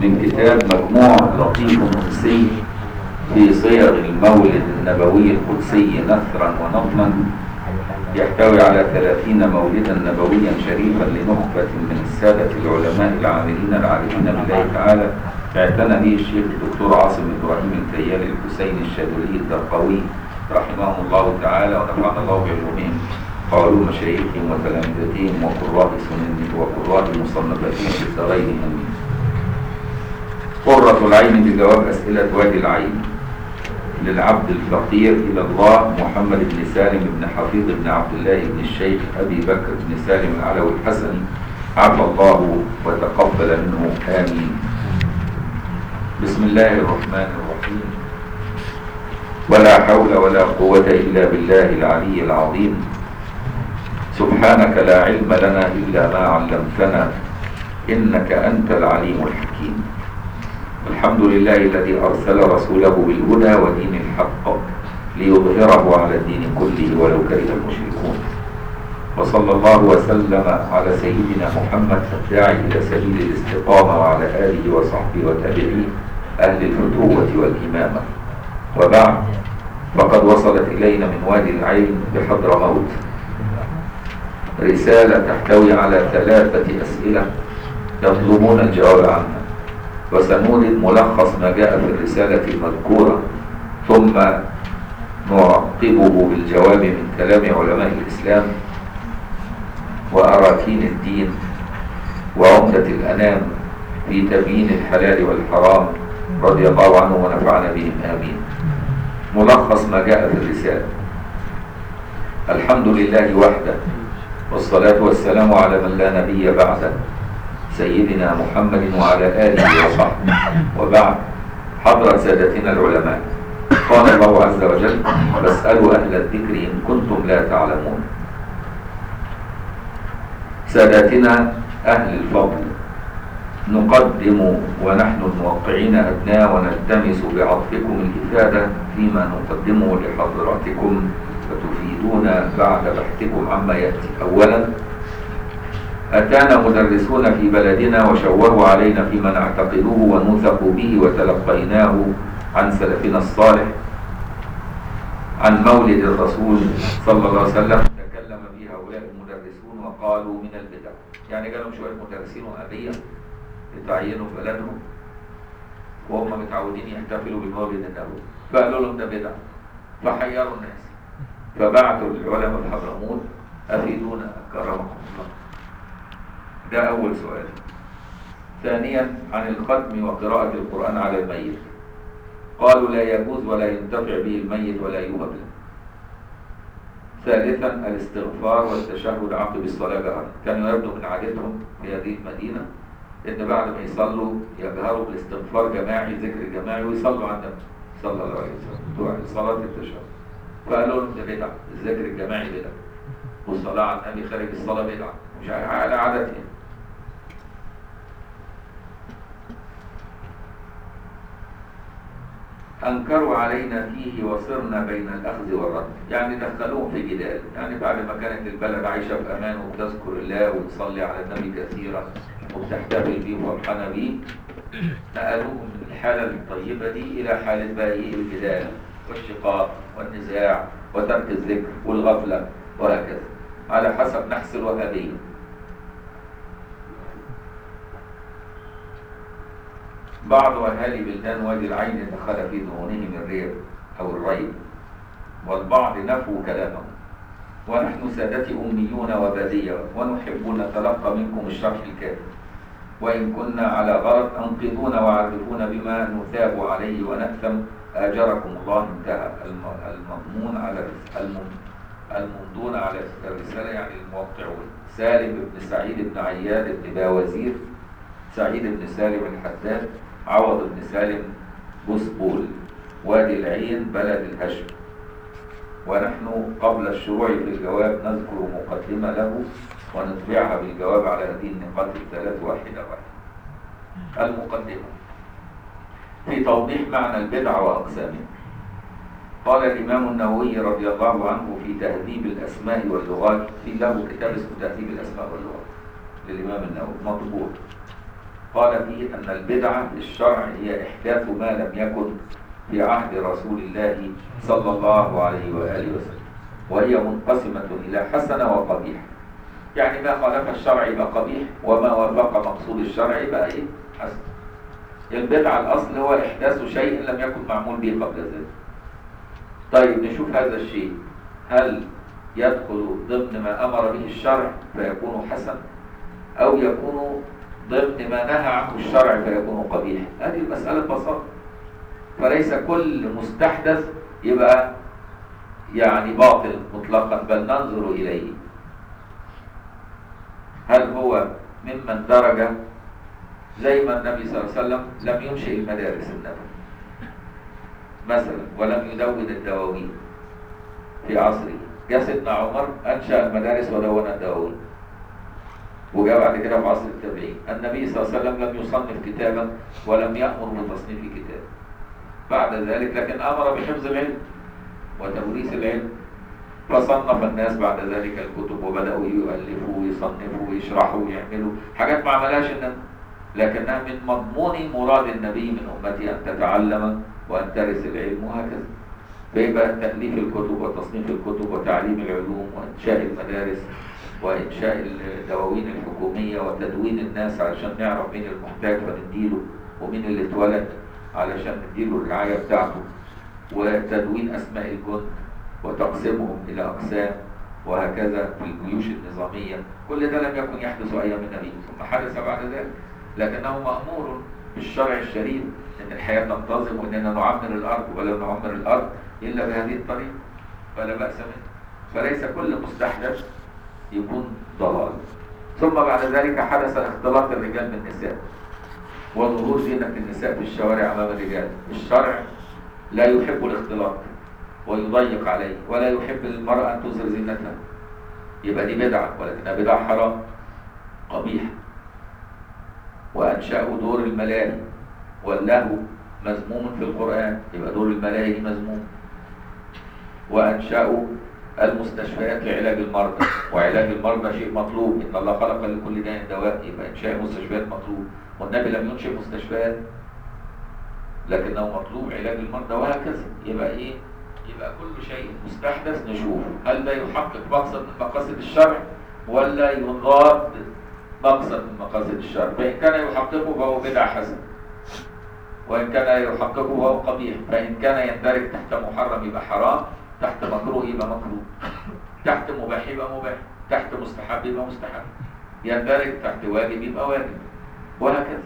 من كتاب مجموع لطيف قدسي في صيغ المولد النبوي القدسي نثرا ونظما يحتوي على ثلاثين مولدا نبويا شريفا لنخبة من السادة العلماء العاملين العارفين بالله تعالى اعتنى به الشيخ الدكتور عاصم إبراهيم الكيالي الحسين الشاذلي الدرقوي رحمهم الله تعالى ونفعنا الله بعلومهم وعلوم مشايخهم وتلامذتهم وقراء سننهم وقراء مصنفاتهم في الدارين امين. قرة العين بجواب أسئلة وادي العين للعبد الفقير إلى الله محمد بن سالم بن حفيظ بن عبد الله بن الشيخ أبي بكر بن سالم العلوي الحسني عفى الله وتقبل منه آمين بسم الله الرحمن الرحيم ولا حول ولا قوة إلا بالله العلي العظيم سبحانك لا علم لنا إلا ما علمتنا إنك أنت العليم الحكيم الحمد لله الذي أرسل رسوله بالهدى ودين الحق ليظهره على الدين كله ولو كره المشركون وصلى الله وسلم على سيدنا محمد الداعي إلى سبيل الاستقامة وعلى آله وصحبه وتابعيه أهل الفتوة والإمامة وبعد فقد وصلت إلينا من وادي العين بحضر موت رسالة تحتوي على ثلاثة أسئلة يطلبون الجواب عنها وسنورد ملخص ما جاء في الرسالة المذكورة ثم نعقبه بالجواب من كلام علماء الإسلام وأراكين الدين وعمدة الأنام في تبيين الحلال والحرام رضي الله عنه ونفعنا بهم آمين ملخص ما جاء في الرسالة الحمد لله وحده والصلاة والسلام على من لا نبي بعده سيدنا محمد وعلى آله وصحبه وبعد حضرة سادتنا العلماء قال الله عز وجل فاسألوا أهل الذكر إن كنتم لا تعلمون سادتنا أهل الفضل نقدم ونحن الموقعين أبناء ونلتمس بعطفكم الإفادة فيما نقدمه لحضراتكم فتفيدونا بعد بحثكم عما يأتي أولا أتانا مدرسون في بلدنا وشوروا علينا فيما نعتقده ونوثق به وتلقيناه عن سلفنا الصالح عن مولد الرسول صلى الله عليه وسلم تكلم به هؤلاء المدرسون وقالوا من البدع يعني قالوا شوية مدرسين وأبية يتعينوا في بلدهم وهم متعودين يحتفلوا بمولد النبوي فقالوا لهم ده بدع فحيروا الناس فبعثوا العلماء الحضرموت أفيدونا أكرمكم الله ده أول سؤال ثانيا عن الختم وقراءة القرآن على الميت قالوا لا يجوز ولا ينتفع به الميت ولا يوهب له ثالثا الاستغفار والتشهد عقب الصلاة جهرا كانوا يبدو من عادتهم في هذه المدينة إن بعد ما يصلوا يجهروا بالاستغفار جماعي ذكر جماعي ويصلوا على النبي صلى الله عليه وسلم دعاء صلاة التشهد فقالوا لهم ده بدعة الذكر الجماعي بدعة والصلاة على النبي خارج الصلاة بدعة مش على عادتهم أنكروا علينا فيه وصرنا بين الأخذ والرد يعني دخلوهم في جدال يعني بعد ما كانت البلد عايشة في أمان وبتذكر الله وتصلي على النبي كثيرا وبتحتفل بيه وفرحانة بيه نقلوهم من الحالة الطيبة دي إلى حالة بقى إيه الجدال والشقاق والنزاع وترك الذكر والغفلة وهكذا على حسب نحس الوهابية بعض أهالي بلدان وادي العين دخل في ذهونهم الريب أو الريب والبعض نفوا كلامه ونحن سادتي أميون وبادية ونحب نتلقى منكم الشرح الكافي وإن كنا على غلط أنقذونا وعرفونا بما نثاب عليه ونأثم آجركم الله انتهى المضمون على الممضون على الرسالة يعني الموقعون سالم بن سعيد بن عياد بن باوزير سعيد بن سالم الحداد عوض بن سالم بوسبول وادي العين بلد الهشم ونحن قبل الشروع في الجواب نذكر مقدمة له ونتبعها بالجواب على هذه النقاط الثلاث واحدة واحدة المقدمة في توضيح معنى البدعة وأقسامها قال الإمام النووي رضي الله عنه في تهذيب الأسماء واللغات في له كتاب اسمه تهذيب الأسماء واللغات للإمام النووي مطبوع قال فيه أن البدعة في الشرع هي إحداث ما لم يكن في عهد رسول الله صلى الله عليه وآله وسلم وهي منقسمة إلى حسنة وقبيح يعني ما خالف الشرع يبقى قبيح وما وافق مقصود الشرع يبقى إيه حسن البدعة الأصل هو إحداث شيء لم يكن معمول به قبل ذلك طيب نشوف هذا الشيء هل يدخل ضمن ما أمر به الشرع فيكون حسن أو يكون ضمن ما نهى عنه الشرع فيكون قبيح هذه المسألة ببساطة فليس كل مستحدث يبقى يعني باطل مطلقا بل ننظر إليه هل هو ممن درج زي ما النبي صلى الله عليه وسلم لم ينشئ المدارس النبوي مثلا ولم يدون الدواوين في عصره جاء سيدنا عمر أنشأ المدارس ودون الدواوين وجاء بعد كده في عصر التابعين النبي صلى الله عليه وسلم لم يصنف كتابا ولم يأمر بتصنيف كتاب بعد ذلك لكن أمر بحفظ العلم وتوريث العلم فصنف الناس بعد ذلك الكتب وبدأوا يؤلفوا ويصنفوا ويشرحوا ويعملوا حاجات ما عملهاش النبي لكنها من مضمون مراد النبي من أمتي أن تتعلم وأن ترث العلم وهكذا فيبقى تأليف الكتب وتصنيف الكتب وتعليم العلوم وإنشاء المدارس وإنشاء الدواوين الحكومية وتدوين الناس علشان نعرف مين المحتاج فنديله ومين اللي اتولد علشان نديله الرعاية بتاعته وتدوين أسماء الجند وتقسيمهم إلى أقسام وهكذا في الجيوش النظامية كل ده لم يكن يحدث أيام النبي ثم حدث بعد ذلك لكنه مأمور بالشرع الشريف أن الحياة تنتظم وأننا نعمر الأرض ولا نعمر الأرض إلا بهذه الطريقة فلا بأس منه فليس كل مستحدث يكون ضلال ثم بعد ذلك حدث اختلاط الرجال بالنساء وظهور زينة النساء في الشوارع أمام الرجال الشرع لا يحب الاختلاط ويضيق عليه ولا يحب للمرأة أن تظهر زينتها يبقى دي بدعة ولكنها بدعة حرام قبيح وأنشأوا دور الملاهي واللهو مذموم في القرآن يبقى دور الملاهي دي مذموم وأنشأوا المستشفيات لعلاج المرضى وعلاج المرضى شيء مطلوب إن الله خلق لكل داء دواء يبقى إنشاء مستشفيات مطلوب والنبي لم ينشئ مستشفيات لكنه مطلوب علاج المرضى وهكذا يبقى إيه يبقى كل شيء مستحدث نشوفه هل ده يحقق مقصد من مقاصد الشرع ولا يضاد مقصد من مقاصد الشرع فإن كان يحققه فهو بدعة حسنة وإن كان يحققه فهو قبيح فإن كان يندرج تحت محرم يبقى حرام تحت مكروه يبقى مكروه تحت مباح يبقى مباح تحت مستحب يبقى مستحب يندرج تحت واجب يبقى واجب وهكذا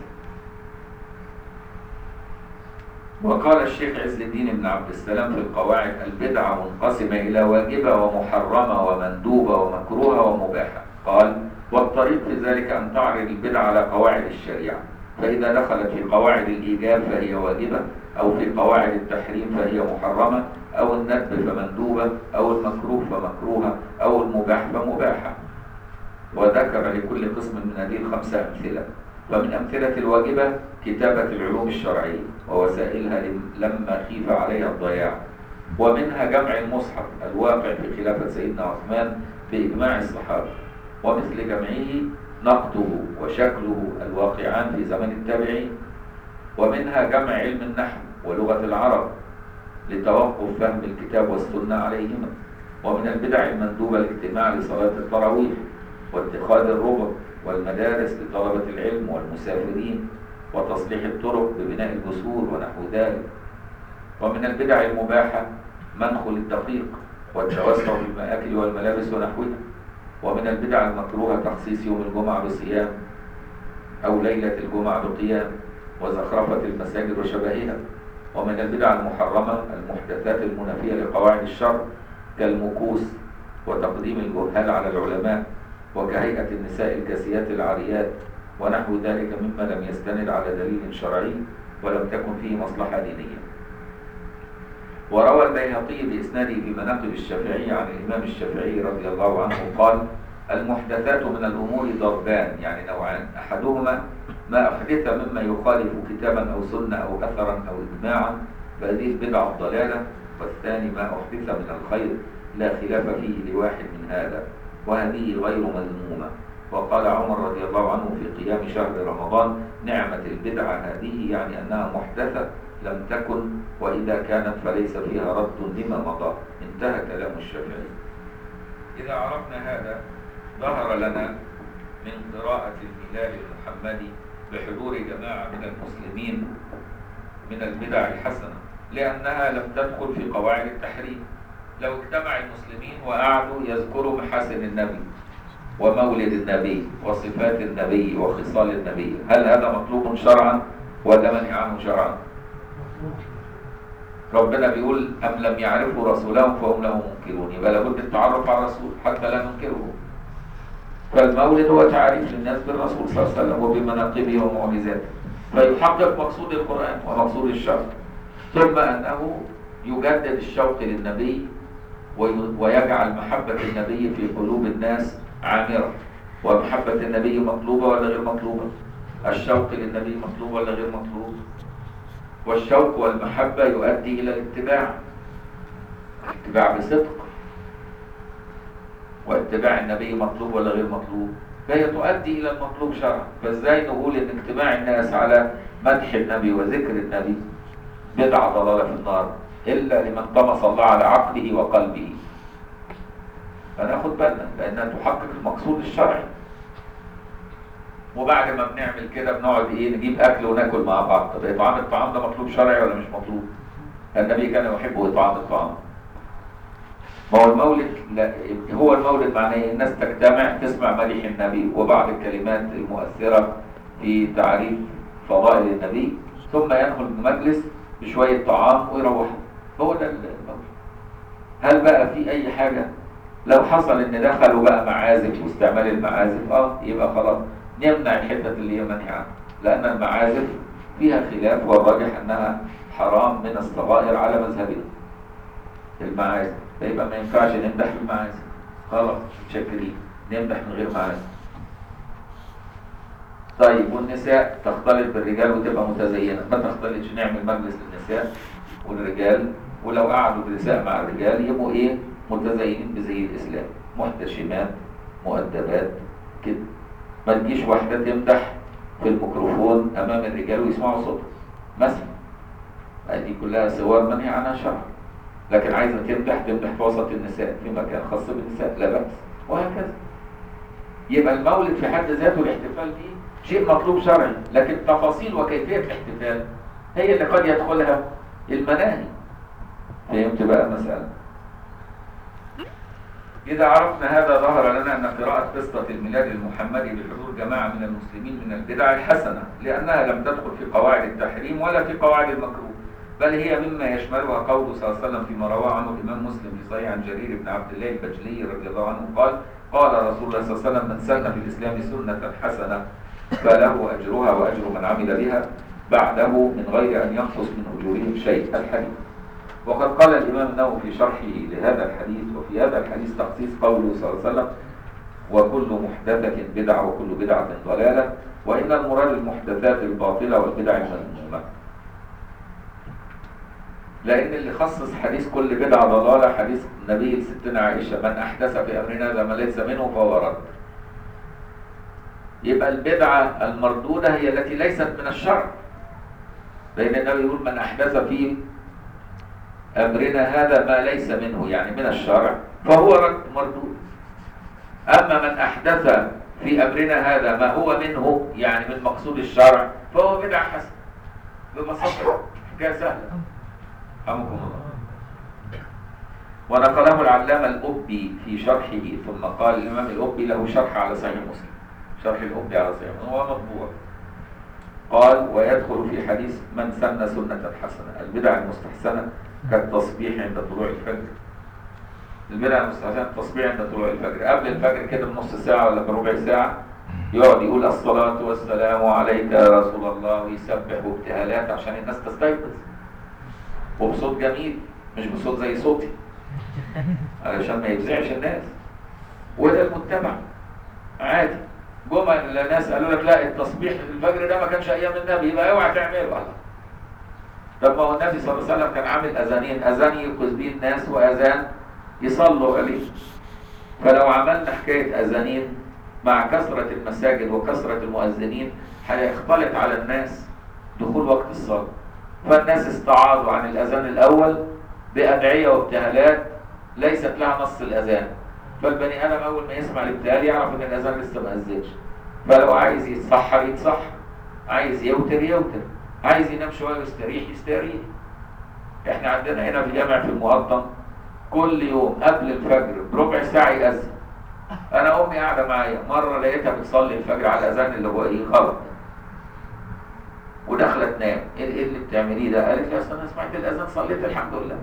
وقال الشيخ عز الدين بن عبد السلام في القواعد البدعة منقسمة إلى واجبة ومحرمة ومندوبة ومكروهة ومباحة قال والطريق في ذلك أن تعرض البدعة على قواعد الشريعة فإذا دخلت في قواعد الإيجاب فهي واجبة أو في قواعد التحريم فهي محرمة أو الندب فمندوبة أو المكروه فمكروهة أو المباح فمباحة وذكر لكل قسم من هذه الخمسة أمثلة فمن أمثلة الواجبة كتابة العلوم الشرعية ووسائلها لما خيف عليها الضياع ومنها جمع المصحف الواقع في خلافة سيدنا عثمان بإجماع الصحابة ومثل جمعه نقده وشكله الواقعان في زمن التابعين ومنها جمع علم النحو ولغة العرب لتوقف فهم الكتاب والسنة عليهما ومن البدع المندوبة الاجتماع لصلاة التراويح واتخاذ الربط والمدارس لطلبة العلم والمسافرين وتصليح الطرق ببناء الجسور ونحو ذلك ومن البدع المباحة منخ الدقيق والتوسع في المآكل والملابس ونحوها ومن البدع المكروهة تخصيص يوم الجمعة بصيام أو ليلة الجمعة بقيام وزخرفة المساجد وشبهها ومن البدع المحرمة المحدثات المنافية لقواعد الشر كالمكوس وتقديم الجهال على العلماء وكهيئة النساء الكاسيات العاريات ونحو ذلك مما لم يستند على دليل شرعي ولم تكن فيه مصلحة دينية وروى البيهقي بإسناده في مناقب الشافعي عن الإمام الشافعي رضي الله عنه قال المحدثات من الأمور ضربان يعني نوعان أحدهما ما أحدث مما يخالف كتابا أو سنة أو أثرا أو إجماعا فهذه البدعة الضلالة والثاني ما أحدث من الخير لا خلاف فيه لواحد من هذا وهذه غير مذمومة وقال عمر رضي الله عنه في قيام شهر رمضان نعمة البدعة هذه يعني أنها محدثة لم تكن وإذا كانت فليس فيها رد لما مضى انتهى كلام الشافعي إذا عرفنا هذا ظهر لنا من قراءة الميلاد المحمدي بحضور جماعة من المسلمين من البدع الحسنة لأنها لم تدخل في قواعد التحريم لو اجتمع المسلمين وقعدوا يذكروا محاسن النبي ومولد النبي وصفات النبي وخصال النبي هل هذا مطلوب شرعا ولا منهي عنه شرعا ربنا بيقول أم لم يعرفوا رسولهم فهم له منكرون يبقى لابد التعرف على الرسول حتى لا ننكره فالمولد هو تعريف للناس بالرسول صلى الله عليه وسلم وبمناقبه ومعجزاته فيحقق مقصود القرآن ومقصود الشرع ثم أنه يجدد الشوق للنبي ويجعل محبة النبي في قلوب الناس عامرة ومحبة النبي مطلوبة ولا غير مطلوبة الشوق للنبي مطلوب ولا غير مطلوب والشوق والمحبة يؤدي إلى الاتباع الاتباع بصدق واتباع النبي مطلوب ولا غير مطلوب فهي تؤدي إلى المطلوب شرعا فازاي نقول إن اجتماع الناس على مدح النبي وذكر النبي بدعة ضلالة في النار إلا لمن طمس الله على عقله وقلبه فناخد بالنا لأنها تحقق المقصود الشرعي وبعد ما بنعمل كده بنقعد ايه نجيب اكل وناكل مع بعض طب اطعام الطعام ده مطلوب شرعي ولا مش مطلوب النبي كان يحب اطعام الطعام ما هو المولد لا هو المولد معناه الناس تجتمع تسمع مدح النبي وبعض الكلمات المؤثرة في تعريف فضائل النبي ثم يدخل المجلس بشوية طعام ويروح هو ده المولد هل بقى في اي حاجة لو حصل ان دخلوا بقى معازف واستعمال المعازف اه يبقى خلاص نمنع الحتة اللي هي منهي عنها لأن المعازف فيها خلاف والراجح أنها حرام من الصغائر على مذهبنا المعازف فيبقى ما ينفعش نمدح بالمعازف خلاص متشكرين نمدح من غير معازف طيب والنساء تختلط بالرجال وتبقى متزينة ما تختلطش نعمل مجلس للنساء والرجال ولو قعدوا النساء مع الرجال يبقوا ايه متزينين بزي الإسلام محتشمات مؤدبات كده ما تجيش واحدة تمدح في الميكروفون أمام الرجال ويسمعوا صوتها مثلا دي كلها صور منهي عنها شرعا لكن عايزة تمدح تمدح في وسط النساء في مكان خاص بالنساء لا بأس وهكذا يبقى المولد في حد ذاته الاحتفال به شيء مطلوب شرعي لكن تفاصيل وكيفية الاحتفال هي اللي قد يدخلها المناهي فهمت بقى المسألة إذا عرفنا هذا ظهر لنا أن قراءة قصة الميلاد المحمدي بحضور جماعة من المسلمين من البدع الحسنة لأنها لم تدخل في قواعد التحريم ولا في قواعد المكروه بل هي مما يشملها قوله صلى الله عليه وسلم فيما رواه عنه الإمام مسلم في صحيح عن جرير بن عبد الله البجلي رضي الله عنه قال قال رسول الله صلى الله عليه وسلم من سن في الإسلام سنة حسنة فله أجرها وأجر من عمل بها بعده من غير أن ينقص من أجورهم شيء الحديث وقد قال الإمام النووي في شرحه لهذا الحديث وفي هذا الحديث تخصيص قوله صلى الله عليه وسلم وكل محدثة بدعة وكل بدعة ضلالة وإن المراد المحدثات الباطلة والبدع المذمومة لأن اللي خصص حديث كل بدعة ضلالة حديث النبي ستنا عائشة من أحدث في أمرنا هذا ما ليس منه فهو رد يبقى البدعة المردودة هي التي ليست من الشرع لأن النبي يقول من أحدث في أمرنا هذا ما ليس منه يعني من الشرع فهو رد مردود أما من أحدث في أمرنا هذا ما هو منه يعني من مقصود الشرع فهو بدعة حسنة ببساطة حكاية سهلة رحمكم الله ونقله العلامة الأبي في شرحه ثم قال الإمام الأبي له شرح على صحيح مسلم شرح الأبي على صحيح مسلم هو مطبوع قال ويدخل في حديث من سن سنة حسنة البدع المستحسنة كالتصبيح عند طلوع الفجر البدع المستحسنة التصبيح عند طلوع الفجر قبل الفجر كده بنص ساعة ولا بربع ساعة يقعد يقول الصلاة والسلام عليك يا رسول الله ويسبح وابتهالات عشان الناس تستيقظ وبصوت جميل مش بصوت زي صوتي علشان ما يفزعش الناس وده المتبع عادي جمع الناس قالوا لك لا التصبيح الفجر ده ما كانش ايام النبي يبقى اوعى تعمله الله طب ما هو النبي صلى الله عليه وسلم كان عامل اذانين اذان يوقظ بيه الناس واذان يصلوا عليه فلو عملنا حكايه اذانين مع كثرة المساجد وكثرة المؤذنين هيختلط على الناس دخول وقت الصلاة فالناس استعاضوا عن الأذان الأول بأدعية وابتهالات ليست لها نص الأذان فالبني آدم أول ما يسمع الابتهال يعرف إن الأذان لسه ما أذنش فلو عايز يتسحر يتسحر عايز يوتر يوتر عايز ينام شوية ويستريح يستريح احنا عندنا هنا في جامع في المقطم كل يوم قبل الفجر بربع ساعة يأذن انا امي قاعدة معايا مرة لقيتها بتصلي الفجر على الاذان اللي هو ايه غلط وداخلة تنام ايه إيه اللي بتعمليه ده قالت لي اصل انا سمعت الاذان صليت الحمد لله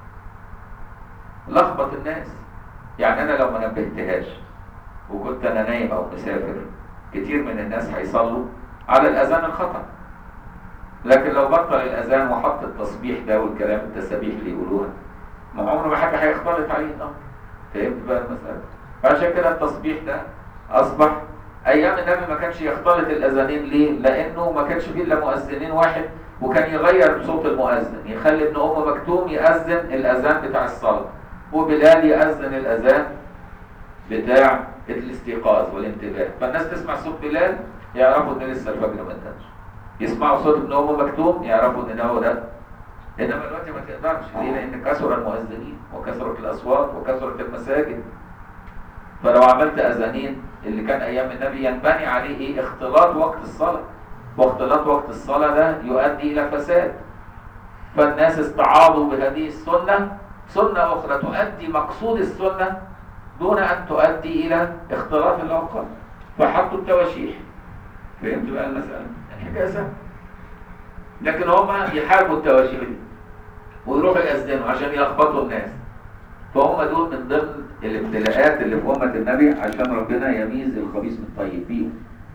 لخبط الناس يعني انا لو ما نبهتهاش وكنت انا نايم او مسافر كتير من الناس هيصلوا على الاذان الخطأ لكن لو بطل الاذان وحط التصبيح ده والكلام التسابيح اللي يقولوها ما عمره ما حد هيختلط عليه الامر فهمت بقى المساله فعشان كده التصبيح ده اصبح ايام النبي ما كانش يختلط الاذانين ليه لانه ما كانش فيه الا مؤذنين واحد وكان يغير صوت المؤذن يخلي ابن ام مكتوم ياذن الاذان بتاع الصلاه وبلال ياذن الاذان بتاع الاستيقاظ والانتباه فالناس تسمع صوت بلال يعرفوا ان لسه الفجر ما انتهاش يسمعوا صوت ابن ام مكتوم يعرفوا ان هو ده انما دلوقتي ما تقدرش ليه لان كثر المؤذنين وكثرت الاصوات وكثرت المساجد فلو عملت اذانين اللي كان ايام النبي ينبني عليه ايه اختلاط وقت الصلاه واختلاط وقت الصلاه ده يؤدي الى فساد فالناس استعاضوا بهذه السنه سنه اخرى تؤدي مقصود السنه دون ان تؤدي الى اختلاط الاوقات فحطوا التواشيح فهمت بقى المساله الحكايه سهله لكن هم يحاربوا التواشيح دي ويروحوا يأذنوا عشان يلخبطوا الناس فهم دول من ضمن الابتلاءات اللي في أمة النبي عشان ربنا يميز الخبيث من الطيب فيهم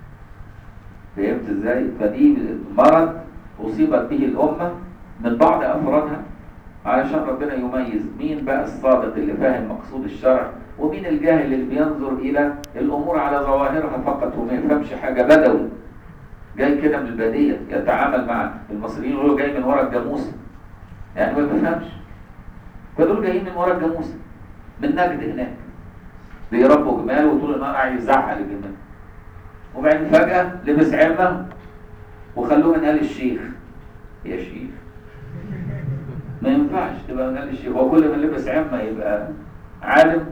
فهمت ازاي؟ فدي مرض أصيبت به الأمة من بعض أفرادها علشان ربنا يميز مين بقى الصادق اللي فاهم مقصود الشرع ومين الجاهل اللي بينظر إلى الأمور على ظواهرها فقط وما يفهمش حاجة بدوي جاي كده من البادية يتعامل مع المصريين يقولوا جاي من ورا الجاموسة يعني ما بيفهمش فدول جايين من ورا الجاموسة من نجد هناك بيربوا جمال وطول النهار قاعد يزعق الجمال وبعدين فجأة لبس عمة وخلوه من آل الشيخ يا شيخ ما ينفعش تبقى من آل الشيخ هو كل من لبس عمة يبقى عالم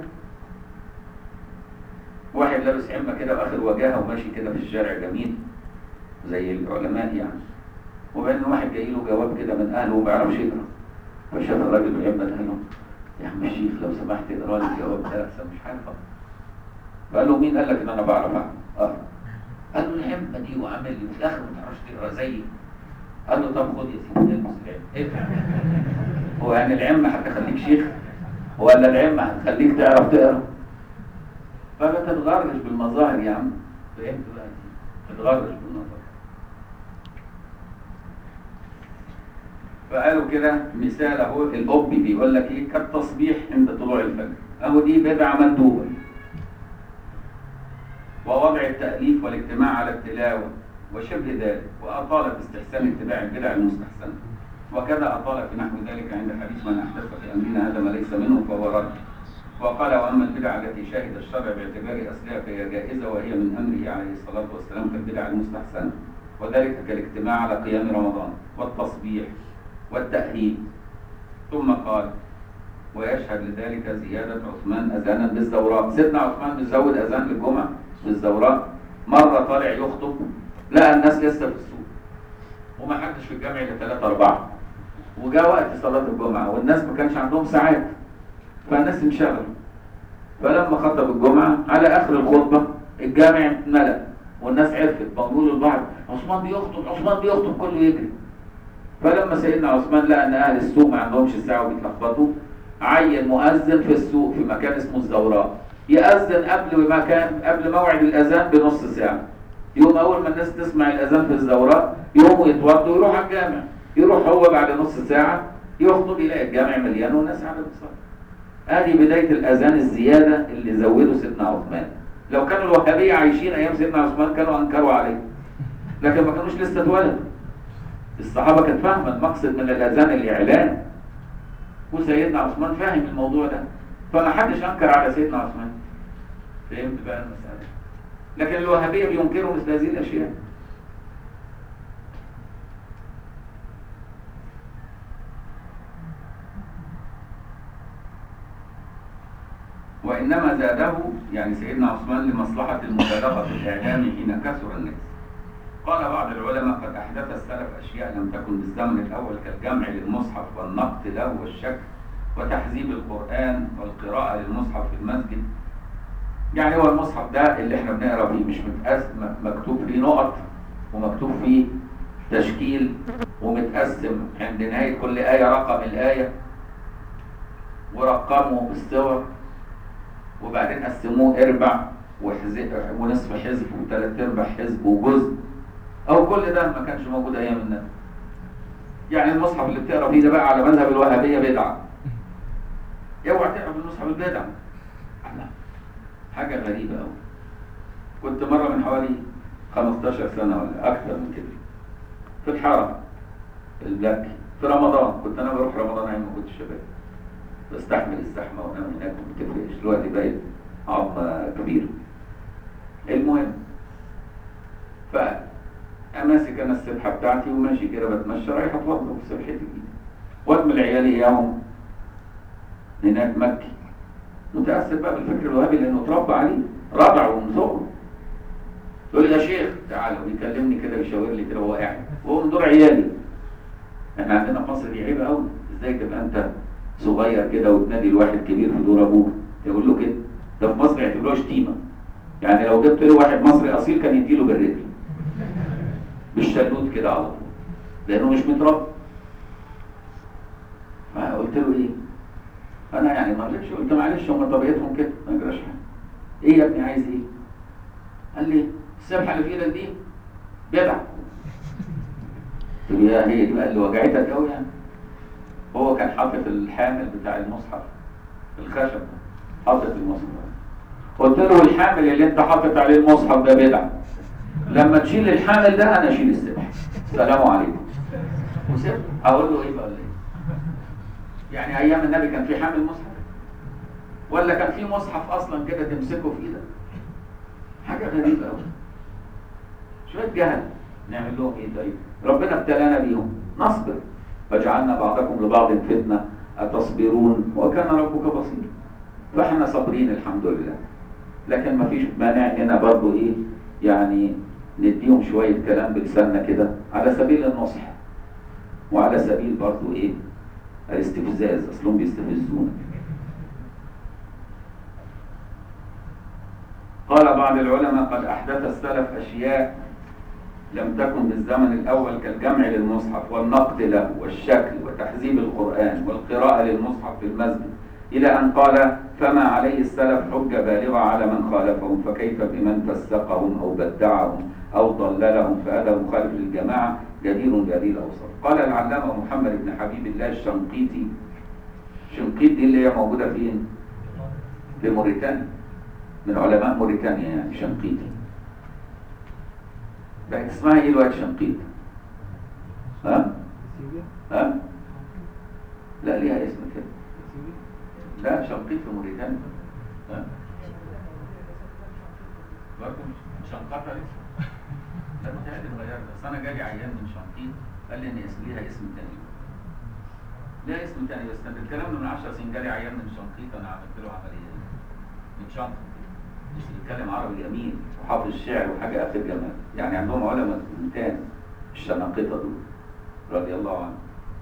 واحد لابس عمة كده واخر وجاهه وماشي كده في الشارع جميل زي العلماء يعني وبعدين واحد جاي له جواب كده من اهله وما يعرفش يقرا فشاف الراجل بعمة قال له يا عم الشيخ لو سمحت اقرا لي الجواب ده احسن مش عارف اقرا فقال له مين قال لك ان انا بعرف اقرا قال له العمة دي وعامل لي وفي الاخر ما تعرفش تقرا زيي قال له طب خد يا سيدي البس العمة هو يعني العمة هتخليك شيخ ولا العمة هتخليك تعرف تقرا فما تتغرش بالمظاهر يا عم فهمت بقى تتغرش بالمظاهر فقالوا كده مثال اهو الأبي بيقول لك ايه كالتصبيح عند طلوع الفجر اهو دي بدعة مندوبة ووضع التأليف والاجتماع على التلاوة وشبه ذلك وأطال في استحسان اتباع البدع المستحسنة وكذا أطال في نحو ذلك عند حديث من أحدث في أمرنا هذا ما ليس منه فهو رد وقال وأما البدع التي شهد الشرع باعتبار أصلها فهي جائزة وهي من أمره عليه الصلاة والسلام كالبدع المستحسنة وذلك كالاجتماع على قيام رمضان والتصبيح والتأهيل ثم قال ويشهد لذلك زيادة عثمان أذانا بالزوراء سيدنا عثمان بيزود أذان للجمعة بالزوراء مرة طالع يخطب لقى الناس لسه في السوق وما حدش في الجامع إلا ثلاثة أربعة وجاء وقت صلاة الجمعة والناس ما كانش عندهم ساعات فالناس انشغلوا فلما خطب الجمعة على آخر الخطبة الجامع اتملأ والناس عرفت بقولوا لبعض عثمان بيخطب عثمان بيخطب كله يجري فلما سيدنا عثمان لقى ان اهل السوق ما عندهمش الساعه وبيتلخبطوا عين مؤذن في السوق في مكان اسمه الزوراء يأذن قبل ما كان قبل موعد الاذان بنص ساعه يوم اول ما الناس تسمع الاذان في الزوراء يقوموا يتوضوا ويروحوا على الجامع يروح هو بعد نص ساعه يخطب يلاقي الجامع مليان والناس قاعده بتصلي ادي بدايه الاذان الزياده اللي زوده سيدنا عثمان لو كانوا الوهابيه عايشين ايام سيدنا عثمان كانوا انكروا عليه لكن ما كانوش لسه اتولدوا الصحابة كانت فاهمة المقصد من الأذان الإعلان وسيدنا عثمان فاهم الموضوع ده فما حدش أنكر على سيدنا عثمان فهمت بقى المسألة لكن الوهابية بينكروا مثل هذه الأشياء وإنما زاده يعني سيدنا عثمان لمصلحة المبالغة في الإعلام حين كثر الناس قال بعض العلماء قد أحدث السلف أشياء لم تكن بالزمن الأول كالجمع للمصحف والنقد له والشك وتحذيب القرآن والقراءة للمصحف في المسجد يعني هو المصحف ده اللي احنا بنقرا فيه مش متقسم مكتوب فيه نقط ومكتوب فيه تشكيل ومتقسم عند نهاية كل آية رقم الآية ورقمه بالصور وبعدين قسموه اربع وحزب ونصف حزب وثلاث ارباع حزب وجزء او كل ده ما كانش موجود ايام النبي يعني المصحف اللي بتقرا فيه ده بقى على مذهب الوهابيه بدعه اوعى تقرا في المصحف البدعه لا حاجه غريبه قوي كنت مره من حوالي 15 سنه ولا اكثر من كده في الحرم البلاك في رمضان كنت انا بروح رمضان ايام ما كنت شباب بستحمل الزحمه وانا هناك ما بتفرقش دلوقتي بقيت عظمه كبيره المهم ف ماسك انا السبحه بتاعتي وماشي كده بتمشى رايح اتوضى في سبحتي دي واجمل عيالي اياهم هناك مكي متاثر بقى بالفكر الوهابي لانه اتربى عليه رضع ومن صغره يقول لي يا شيخ تعالى ويكلمني كده يشاور لي كده وهو قاعد وهو من دور عيالي احنا عندنا في مصر دي عيبه قوي ازاي تبقى انت صغير كده وتنادي الواحد كبير في دور ابوك يقول له كده ده في مصر يعتبروها شتيمه يعني لو جبت له واحد مصري اصيل كان يديله بالرجل بالشلوت كده على طول لانه مش متربي فقلت له ايه انا يعني ما قلتش قلت معلش هم طبيعتهم كده ما يجراش حاجه ايه يا ابني عايز ايه قال لي السبحه اللي في ايدك دي بدعه قلت له يا هي دي بقى اللي وجعتك قوي يعني هو كان حاطط الحامل بتاع المصحف الخشب حاطط المصحف قلت له الحامل اللي انت حاطط عليه المصحف ده بدعه لما تشيل الحامل ده انا اشيل السبح سلام عليكم وسبت اقول له ايه بقى ايه يعني ايام النبي كان في حامل مصحف ولا كان في مصحف اصلا كده تمسكه في ايدك حاجه غريبه قوي شويه جهل نعمل لهم ايه طيب ربنا ابتلانا بيهم نصبر فجعلنا بعضكم لبعض فتنه اتصبرون وكان ربك بصيرا فاحنا صابرين الحمد لله لكن ما فيش مانع هنا برضه ايه يعني نديهم شوية كلام بلساننا كده على سبيل النصح وعلى سبيل برضو ايه الاستفزاز اصلهم بيستفزونا قال بعض العلماء قد احدث السلف اشياء لم تكن بالزمن الاول كالجمع للمصحف والنقد له والشكل وتحذيب القرآن والقراءة للمصحف في المسجد إلى أن قال فما عليه السلف حجة بالغة على من خالفهم فكيف بمن فسقهم أو بدعهم أو ضللهم فهذا مخالف للجماعة جدير بهذه الأوصاف قال العلامة محمد بن حبيب الله الشنقيطي شنقيط دي اللي هي موجودة فين؟ في موريتانيا من علماء موريتانيا يعني شنقيطي بقت اسمها ايه الوقت شنقيط؟ ها؟ ها؟ لا ليها اسم كده لا شنقيط في موريتانيا ها؟ برضه مش شنقطة لسه لا متهيألي اتغيرت بس انا جالي عيان من شنقيط قال لي ان اسم ليها اسم تاني ليها اسم تاني بس كان الكلام ده من 10 سنين جالي عيان من شنقيط انا عملت له عمليه من شنقيط بس بيتكلم عربي جميل وحافظ الشعر وحاجه اخر جمال يعني عندهم علماء ممتاز الشناقطه دول رضي الله عنهم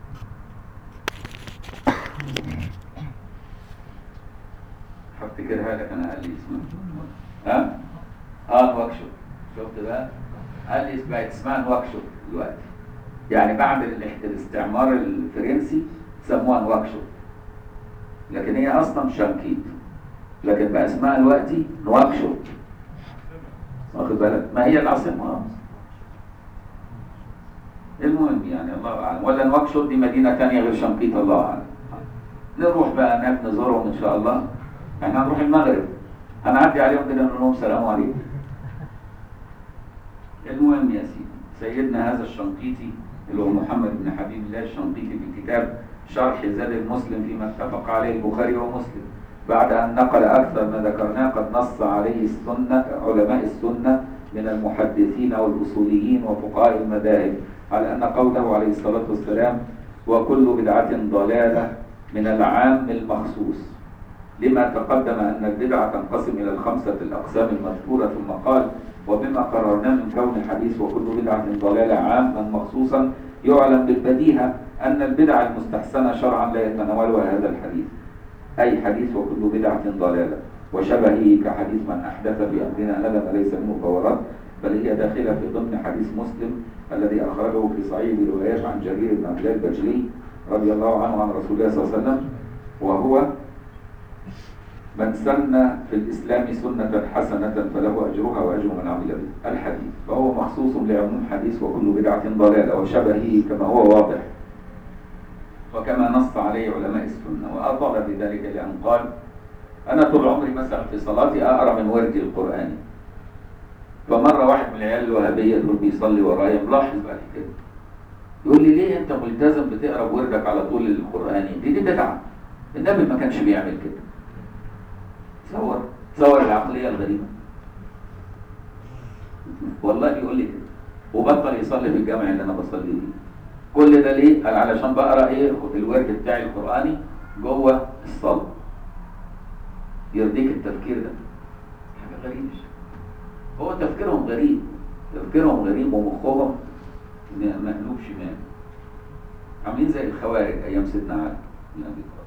هفتكرها لك انا قال لي اسمها ها؟ اه نواكشوط شفت بقى؟ قال لي بقت اسمها نواكشوط دلوقتي يعني بعد الاح- الاستعمار الفرنسي سموها نواكشوط لكن هي اصلا شانكيت لكن بقى اسمها دلوقتي نواكشوط واخد بالك ما هي العاصمه آه. المهم يعني الله اعلم ولا نواكشوط دي مدينه ثانيه غير شنقيط الله اعلم نروح بقى هناك نزورهم ان شاء الله احنا هنروح المغرب هنعدي عليهم كده نقول لهم سلام عليكم المهم يا سيدي سيدنا هذا الشنقيطي اللي هو محمد بن حبيب الله الشنقيطي في كتاب شرح زاد المسلم فيما اتفق عليه البخاري ومسلم بعد أن نقل أكثر ما ذكرناه قد نص عليه السنة علماء السنة من المحدثين والأصوليين وفقهاء المذاهب على أن قوله عليه الصلاة والسلام وكل بدعة ضلالة من العام المخصوص لما تقدم أن البدعة تنقسم إلى الخمسة الأقسام المذكورة ثم قال وبما قررنا من كون حديث وكل بدعة ضلالة عاما مخصوصا يعلم بالبديهة أن البدعة المستحسنة شرعا لا يتناولها هذا الحديث أي حديث وكل بدعة ضلالة وشبهه كحديث من أحدث في أمرنا ندم ليس منه فورات بل هي داخلة في ضمن حديث مسلم الذي أخرجه في صحيح بروايات عن جرير بن عبد الله البجلي رضي الله عنه عن رسول الله صلى الله عليه وسلم وهو من سن في الإسلام سنة حسنة فله أجرها وأجر من عمل به الحديث فهو مخصوص لعموم حديث وكل بدعة ضلالة وشبهه كما هو واضح وكما نص عليه علماء السنة وأطال في ذلك لأن قال أنا طول عمري مثلا في صلاتي أقرأ من وردي القرآني فمرة واحد من العيال الوهابية دول بيصلي ورايا ملاحظ بعد كده يقول لي ليه أنت ملتزم بتقرأ بوردك على طول القرآني دي دي بدعة النبي ما كانش بيعمل كده تصور تصور العقلية الغريبة والله يقول لي كده وبطل يصلي في الجامع اللي أنا بصلي فيه كل ده ليه؟ قال علشان بقرا ايه الورد بتاعي القراني جوه الصلاه يرضيك التفكير ده حاجه غريبه هو تفكيرهم غريب تفكيرهم غريب ومخهم مقلوب شمال عاملين زي الخوارج ايام سيدنا علي بن ابي طالب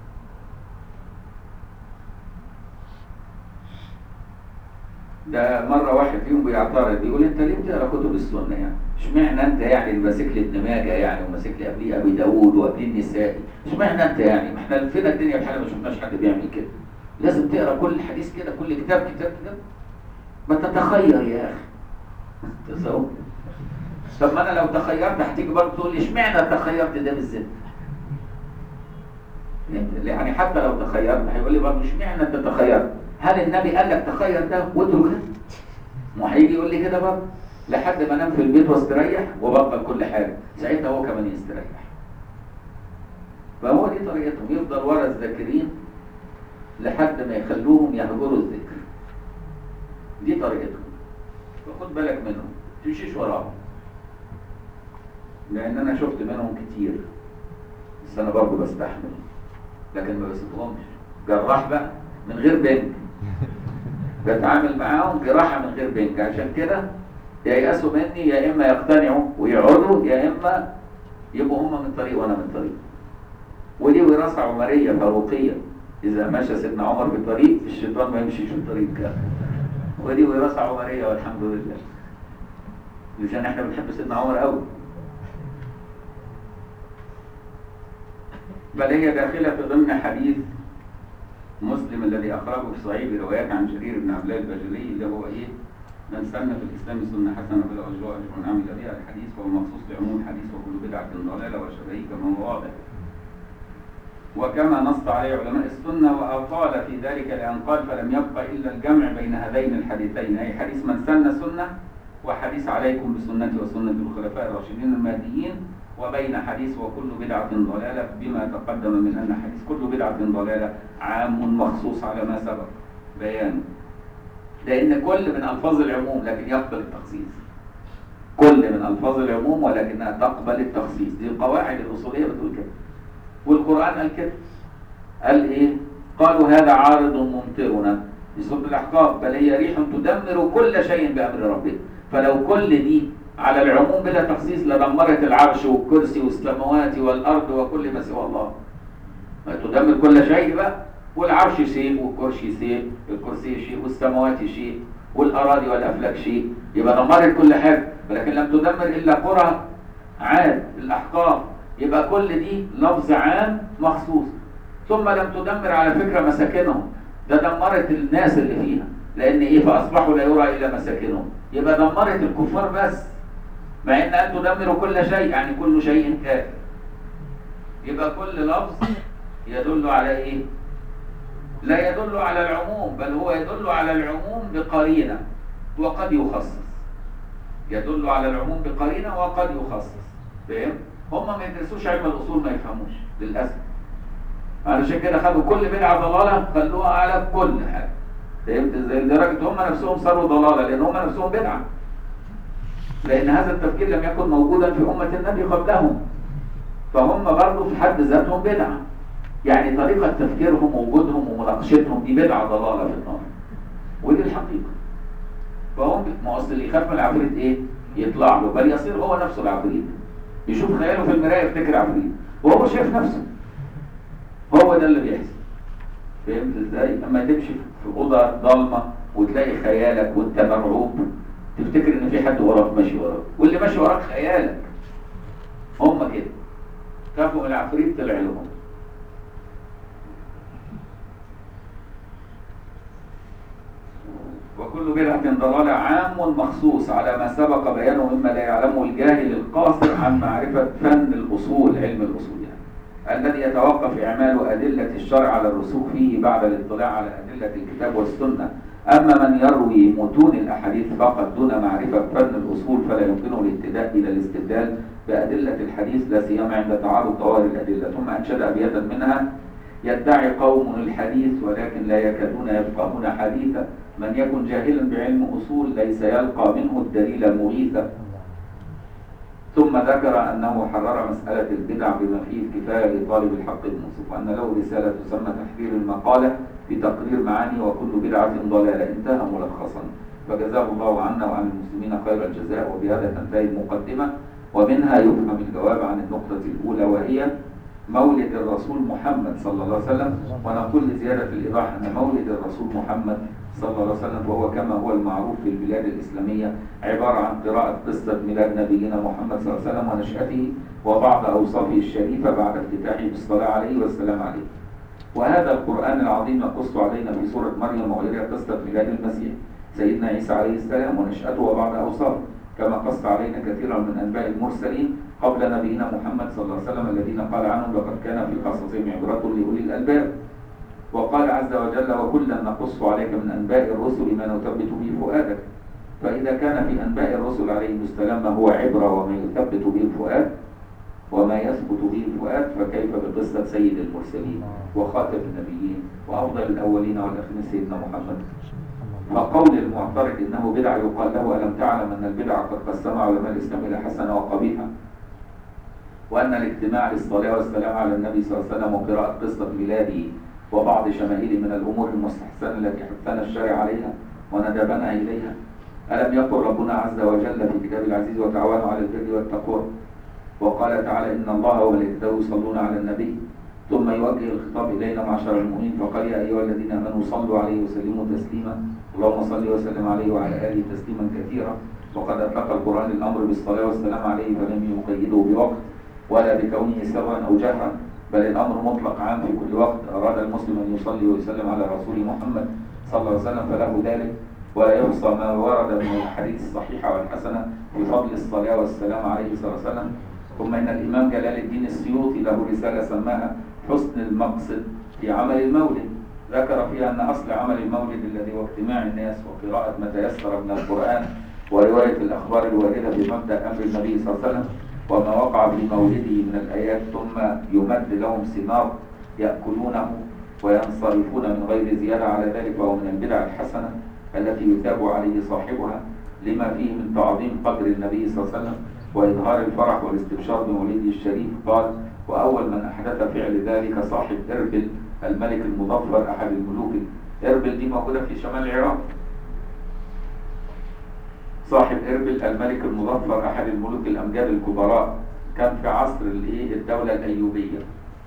ده مرة واحد فيهم بيعترض بيقول انت ليه بتقرا كتب السنة يعني؟ اشمعنى انت يعني اللي ماسك لي ابن ماجه يعني وماسك لي قبليه ابي داوود وقبليه النسائي؟ اشمعنى انت يعني؟ ما احنا فينا الدنيا بحاجة ما شفناش حد بيعمل كده. لازم تقرا كل حديث كده كل كتاب كتاب كتاب. ما تتخير يا اخي. تصور؟ طب ما انا لو تخيرت هتيجي برضه تقول لي اشمعنى تخيرت ده بالذات؟ يعني حتى لو تخيرت هيقول لي برضه اشمعنى انت تخيرت؟ هل النبي قال لك تخير ده واترك ده؟ ما هيجي يقول لي كده برضه لحد ما انام في البيت واستريح وبطل كل حاجه ساعتها هو كمان يستريح فهو دي طريقتهم يفضل ورا الذاكرين لحد ما يخلوهم يهجروا الذكر دي طريقتهم فخد بالك منهم تمشيش وراهم لان انا شفت منهم كتير بس انا برضه بستحمل لكن ما بسيبهمش جراح بقى من غير بنك بتعامل معاهم جراحة من غير بنك عشان كده ييأسوا مني يا إما يقتنعوا ويقعدوا يا إما يبقوا هم من طريق وأنا من طريق ودي وراثة عمرية فاروقية إذا مشى سيدنا عمر بطريق الشيطان ما يمشيش في الطريق كده ودي وراثة عمرية والحمد لله عشان احنا بنحب سيدنا عمر قوي بل هي داخلة في ضمن حديث مسلم الذي أخرجه في صحيح بروايات عن جرير بن عبد الله البجلي اللي هو إيه؟ من سن في الإسلام سنة حسنة فله أجر أجر من عمل بها الحديث وهو مخصوص بعموم الحديث وكل بدعة ضلالة وشبهه كما هو واضح. وكما نص عليه علماء السنة وأطال في ذلك لأن قال فلم يبق إلا الجمع بين هذين الحديثين أي حديث من سن سنة وحديث عليكم بسنتي وسنة الخلفاء الراشدين المهديين وبين حديث وكل بدعة ضلالة بما تقدم من أن حديث كل بدعة ضلالة عام مخصوص على ما سبق بيانه لأن كل من ألفاظ العموم لكن يقبل التخصيص كل من ألفاظ العموم ولكنها تقبل التخصيص دي القواعد الأصولية بتقول كده والقرآن قال كده قال إيه قالوا هذا عارض ممطرنا في سورة الأحقاف بل هي ريح تدمر كل شيء بأمر ربها فلو كل دي على العموم بلا تخصيص لدمرت العرش والكرسي والسماوات والأرض وكل ما سوى الله تدمر كل شيء بقى والعرش شيء والكرسي شيء الكرسي شيء والسماوات شيء والأراضي والأفلاك شيء يبقى دمرت كل حاجة ولكن لم تدمر إلا قرى عاد الأحقاف يبقى كل دي لفظ عام مخصوص ثم لم تدمر على فكرة مساكنهم ده دمرت الناس اللي فيها لأن إيه فأصبحوا لا يرى إلا مساكنهم يبقى دمرت الكفار بس مع ان ان تدمر كل شيء يعني كل شيء كافر يبقى كل لفظ يدل على ايه لا يدل على العموم بل هو يدل على العموم بقرينه وقد يخصص يدل على العموم بقرينه وقد يخصص فاهم هم ما يدرسوش علم الاصول ما يفهموش للاسف علشان كده خدوا كل بدعة ضلالة خلوها على كل حاجة فهمت ازاي لدرجة هم نفسهم صاروا ضلالة لأن هم نفسهم بدعة لأن هذا التفكير لم يكن موجودا في أمة النبي قبلهم فهم برضه في حد ذاتهم بدعة يعني طريقة تفكيرهم ووجودهم ومناقشتهم دي بدعة ضلالة في النار ودي الحقيقة فهم ما هو أصل اللي يخاف من العفريت ايه؟ يطلع له بل يصير هو نفسه العفريت يشوف خياله في المراية يفتكر عفريت وهو شايف نفسه هو ده اللي بيحصل فهمت ازاي؟ اما تمشي في اوضه ضلمه وتلاقي خيالك وانت مرعوب تفتكر ان في حد وراك ماشي وراك واللي ماشي وراك خيالك هم كده خافوا من العفريت طلع لهم وكل بدعة ضلالة عام مخصوص على ما سبق بيانه مما لا يعلمه الجاهل القاصر عن معرفة فن الأصول علم الأصول يعني الذي يتوقف إعمال أدلة الشرع على الرسوخ فيه بعد الاطلاع على أدلة الكتاب والسنة أما من يروي متون الأحاديث فقط دون معرفة فن الأصول فلا يمكنه الاهتداء إلى الاستدلال بأدلة الحديث لا سيما عند تعارض ظواهر الأدلة ثم أنشد أبياتا منها يدعي قوم الحديث ولكن لا يكادون يفقهون حديثا من يكن جاهلا بعلم أصول ليس يلقى منه الدليل مغيثا ثم ذكر أنه حرر مسألة البدع بما فيه الكفاية لطالب الحق المنصف وأن له رسالة تسمى تحرير المقالة في تقرير معاني وكل بدعة ضلالة انتهى ملخصا فجزاه الله عنا وعن المسلمين خير الجزاء وبهذا تنتهي المقدمة ومنها يفهم الجواب عن النقطة الأولى وهي مولد الرسول محمد صلى الله عليه وسلم ونقول لزيادة الإيضاح أن مولد الرسول محمد صلى الله عليه وسلم وهو كما هو المعروف في البلاد الإسلامية عبارة عن قراءة قصة ميلاد نبينا محمد صلى الله عليه وسلم ونشأته وبعض أوصافه الشريفة بعد افتتاحه بالصلاة عليه والسلام عليه وهذا القرآن العظيم يقص علينا في سورة مريم وغيرها قصة ميلاد المسيح سيدنا عيسى عليه السلام ونشأته وبعض أوصافه كما قص علينا كثيرا من أنباء المرسلين قبل نبينا محمد صلى الله عليه وسلم الذين قال عنهم لقد كان في قصصهم عبرة لأولي الألباب وقال عز وجل وكلا نقص عليك من أنباء الرسل ما نثبت به فؤادك فإذا كان في أنباء الرسل عليهم السلام ما هو عبرة وما يثبت به الفؤاد وما يثبت به الفؤاد فكيف بقصة سيد المرسلين وخاتم النبيين وأفضل الأولين والآخرين سيدنا محمد فقول المعترض إنه بدعة يقال له ألم تعلم أن البدعة قد قسمها علماء الإسلام إلى حسنة وقبيحة وأن الاجتماع للصلاة والسلام على النبي صلى الله عليه وسلم وقراءة قصة ميلاده وبعض شمائله من الأمور المستحسنة التي حثنا الشارع عليها وندبنا إليها ألم يقل ربنا عز وجل في كتاب العزيز وتعاونوا على البر والتقوى وقال تعالى إن الله وملائكته يصلون على النبي ثم يوجه الخطاب إلينا معشر المؤمنين فقال يا أيها الذين آمنوا صلوا عليه وسلموا تسليما اللهم صل وسلم عليه وعلى آله تسليما كثيرا وقد أطلق القرآن الأمر بالصلاة والسلام عليه فلم يقيده بوقت ولا بكونه سرا أو جهرا بل الأمر مطلق عام في كل وقت أراد المسلم أن يصلي ويسلم على رسول محمد صلى الله عليه وسلم فله ذلك ولا يحصى ما ورد من الحديث الصحيحة والحسنة في فضل الصلاة والسلام عليه صلى الله عليه وسلم ثم إن الإمام جلال الدين السيوطي له رسالة سماها حسن المقصد في عمل المولد ذكر فيها أن أصل عمل المولد الذي هو اجتماع الناس وقراءة ما تيسر من القرآن ورواية الأخبار الواردة بمبدأ أمر النبي صلى الله عليه وسلم وما وقع في مولده من الآيات ثم يمد لهم ثمار يأكلونه وينصرفون من غير زيادة على ذلك وهو من البدع الحسنة التي يثاب عليه صاحبها لما فيه من تعظيم قدر النبي صلى الله عليه وسلم وإظهار الفرح والاستبشار بمولده الشريف قال وأول من أحدث فعل ذلك صاحب إربل الملك المظفر أحد الملوك إربل دي موجودة في شمال العراق صاحب إربل الملك المظفر أحد الملوك الأمجاد الكبراء كان في عصر الدولة الأيوبية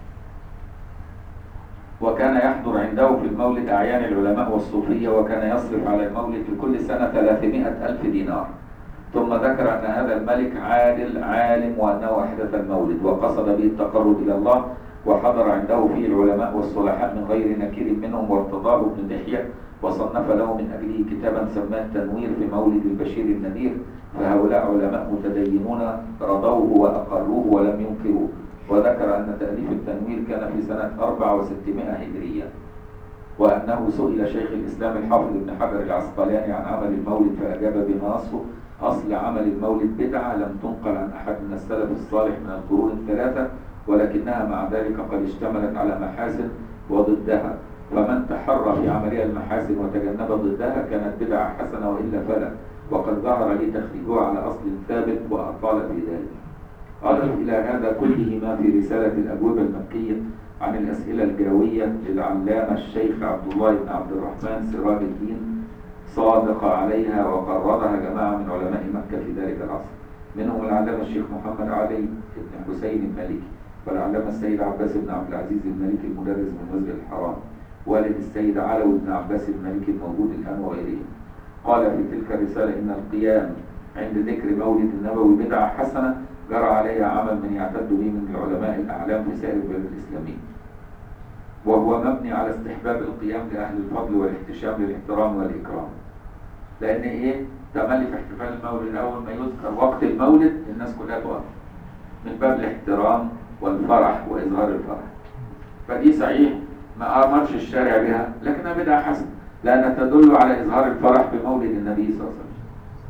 وكان يحضر عنده في المولد أعيان العلماء والصوفية وكان يصرف على المولد في كل سنة 300 ألف دينار ثم ذكر أن هذا الملك عادل عالم وأنه أحدث المولد وقصد به التقرب إلى الله وحضر عنده فيه العلماء والصلحاء من غير نكير منهم وارتضاه ابن دحية وصنف له من أجله كتابا سماه التنوير في مولد البشير النذير فهؤلاء علماء متدينون رضوه وأقروه ولم ينكروه وذكر أن تأليف التنوير كان في سنة 4600 هجرية وأنه سئل شيخ الإسلام الحافظ ابن حجر العسقلاني عن عمل المولد فأجاب بما نصه أصل عمل المولد بدعة لم تنقل عن أحد من السلف الصالح من القرون الثلاثة ولكنها مع ذلك قد اشتملت على محاسن وضدها فمن تحرى في عملها المحاسن وتجنب ضدها كانت بدعة حسنة وإلا فلا وقد ظهر لي تخريجها على أصل ثابت وأطال في ذلك أضف إلى هذا كله ما في رسالة الأبواب المكية عن الأسئلة الجوية للعلامة الشيخ عبد الله بن عبد الرحمن سراج الدين صادق عليها وقررها جماعة من علماء مكة في ذلك العصر منهم العلامة الشيخ محمد علي بن حسين المالكي والعلامة السيد عباس بن عبد العزيز المالكي المدرس من مسجد الحرام والد السيد علوي بن عباس المالكي الموجود الآن وغيرهم قال في تلك الرسالة إن القيام عند ذكر مولد النبوي بدعة حسنة جرى عليها عمل من يعتد به من العلماء الأعلام في سائر البلاد الإسلامية وهو مبني على استحباب القيام لأهل الفضل والاحتشام للاحترام والإكرام لأن إيه تملي في احتفال المولد أول ما يذكر وقت المولد الناس كلها تقف من باب الاحترام والفرح وإظهار الفرح فدي صحيح ما أمرش الشارع بها لكنها بدعة حسنة لأنها تدل على إظهار الفرح بمولد النبي صلى الله عليه وسلم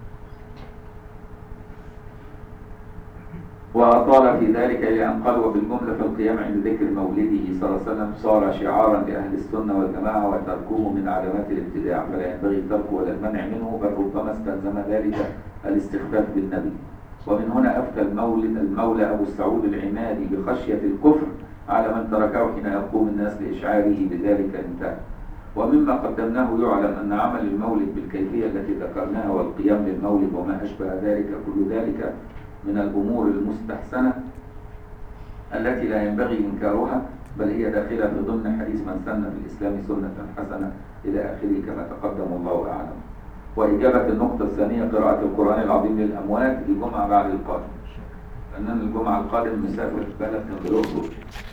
وأطال في ذلك إلى أن قال وبالجملة في القيام عند ذكر مولده صلى الله عليه وسلم صار شعارا لأهل السنة والجماعة وتركه من علامات الابتداع فلا ينبغي تركه ولا المنع منه بل ربما استلزم ذلك الاستخفاف بالنبي ومن هنا أفتى المولد المولى أبو السعود العمادي بخشية الكفر على من تركه حين يقوم الناس لإشعاره بذلك انتهى ومما قدمناه يعلم أن عمل المولد بالكيفية التي ذكرناها والقيام للمولد وما أشبه ذلك كل ذلك من الأمور المستحسنة التي لا ينبغي إنكارها بل هي داخلة في ضمن حديث من سن في الإسلام سنة حسنة إلى آخره كما تقدم الله أعلم وإجابة النقطة الثانية قراءة القرآن العظيم للأموات الجمعة بعد القادم لأن الجمعة القادم مسافر بلد من الأقصر